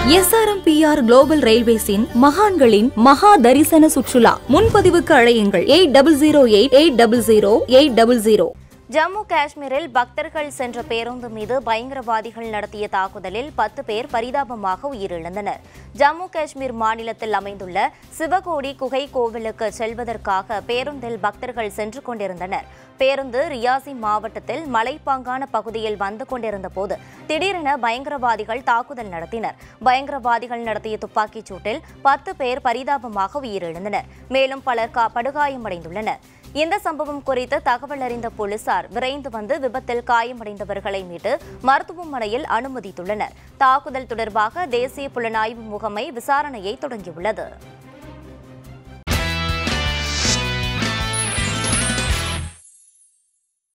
SRMPR global ரயில்வேஸின் மகான்களின் மகா தரிசன சுற்றுலா முன்பதிவுக்கு அழையுங்கள் eight double zero eight eight double zero eight double zero Jammu காஷ்மீரில் பக்தர்கள் சென்ற பேருந்து மீது பயங்கரவாதிகள் நடத்திய தாக்குதலில் பத்து பேர் பரிதாபமாக உயிரிழந்தனர் ஜம்மு காஷ்மீர் மாநிலத்தில் அமைந்துள்ள சிவகோடி குகை கோவிலுக்கு செல்வதற்காக பேருந்தில் பக்தர்கள் சென்று கொண்டிருந்தனர் பேருந்து ரியாசி மாவட்டத்தில் மலைப்பாங்கான பகுதியில் வந்து கொண்டிருந்த போது திடீரென பயங்கரவாதிகள் தாக்குதல் நடத்தினர் பயங்கரவாதிகள் நடத்திய துப்பாக்கிச் சூட்டில் பத்து பேர் பரிதாபமாக உயிரிழந்தனர் மேலும் பலர் கா- படுகாயமடைந்துள்ளனர் இந்த சம்பவம் குறித்து தகவல் அறிந்த போலீசார் விரைந்து வந்து விபத்தில் காயமடைந்தவர்களை மீட்டு மருத்துவமனையில் அனுமதித்துள்ளனர் தாக்குதல் தொடர்பாக தேசிய புலனாய்வு முகமை விசாரணையை தொடங்கியுள்ளது